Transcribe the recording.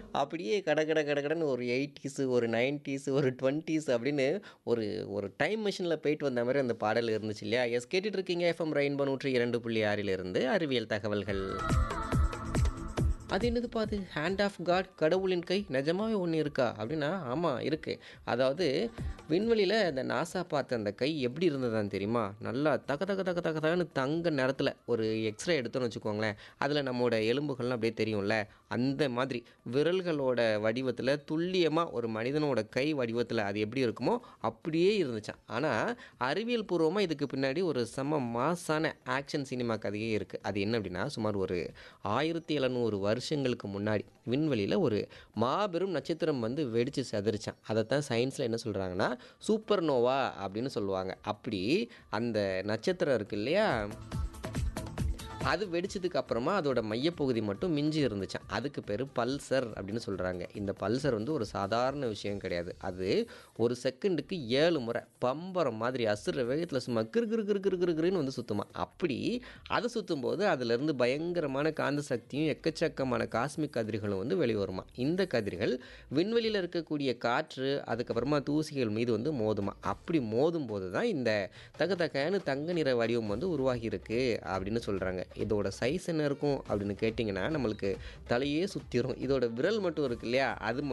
அப்படியே கட கட கட கடன்னு ஒரு 80ஸ், ஒரு 90ஸ், ஒரு 20ஸ் அப்படின்னு ஒரு ஒரு டைம் மெஷின்ல போயிட்டு வந்த மாரி அந்த பாடல் இருந்துச்சு இல்லையா? எஸ் கேட்டுட்டு இருக்கீங்க எஃப்எம் ரெயின்போ 102.6 இலிருந்து அறிவியல் தகவல்கள். அது என்னதுப்பா அது? ஹேண்ட் ஆஃப் காட் கடவுளின் கை நிஜமாவே ஒண்ணு இருக்கா? அப்படின்னா, ஆமா இருக்கு. அதாவது விண்வெளியில அந்த நாசா பார்த்த அந்த கை எப்படி இருந்ததான்னு தெரியுமா? நல்லா தக தக தக தக தகன்னு தங்க நிறத்துல ஒரு எக்ஸ்ரே எடுத்தோம்னு வச்சுக்கோங்களேன், அதில நம்மோட எலும்புகள்லாம் அப்படியே தெரியும்ல, அந்த மாதிரி விரல்களோட வடிவத்தில துல்லியமா ஒரு மனிதனோட கை வடிவத்தில அது எப்படி இருக்குமோ, அப்படியே இருந்துச்சாம். ஆனா, அறிவியல் பூர்வமா இதுக்கு பின்னாடி ஒரு செம்ம மாஸான ஆக்ஷன் சினிமா கதையே இருக்கு. அது என்ன அப்படின்னா, சுமார் ஒரு 1700 வருஷங்களுக்கு முன்னாடி விண்வெளியில ஒரு மாபெரும் நட்சத்திரம் வந்து வெடிச்சு சிதறிச்சாம். அதத்தான் சயின்ஸ்ல என்ன சொல்றாங்கன்னா, சூப்பர் நோவா அப்படின்னு சொல்லுவாங்க. அப்படி அந்த நட்சத்திரம் இருக்கு இல்லையா? அது வெடிச்சதுக்கு அப்புறமா அதோட மையப்பகுதி மட்டும் மிஞ்சி இருந்துச்சாம். அதுக்கு பேரு பல்சர் அப்படின்னு சொல்றாங்க. இந்த பல்சர் வந்து ஒரு சாதாரண விஷயம் கிடையாது. அது ஒரு செகண்டுக்கு 7 முறை பம்பரம் மாதிரி அசுர வேகத்தில சும்மா கிறு கிறு கிறு கிறு கிறு கிறுன்னு வந்து சுத்துமாம். அப்படி அது சுத்தும்போது அதிலிருந்து பயங்கரமான காந்த சக்தியும், எக்கச்சக்கமான காஸ்மிக் கதிர்களும் வந்து வெளிவருமாம். இந்த கதிர்கள் விண்வெளியில இருக்கக்கூடிய காற்று, அதுக்கப்புறமா தூசிகள் மீது வந்து மோதுமாம். அப்படி மோதும்போது தான் இந்த தக தகன்னு தங்க நிற வடிவம் வந்து உருவாகியிருக்கு அப்படின்னு சொல்றாங்க. இதோட சைஸ் என்ன இருக்கும் அப்படின்னு கேட்டிங்கன்னா, நம்மளுக்கு தலையே சுத்திரும். இதோட விரல் மட்டும் இருக்கு இல்லையா? அது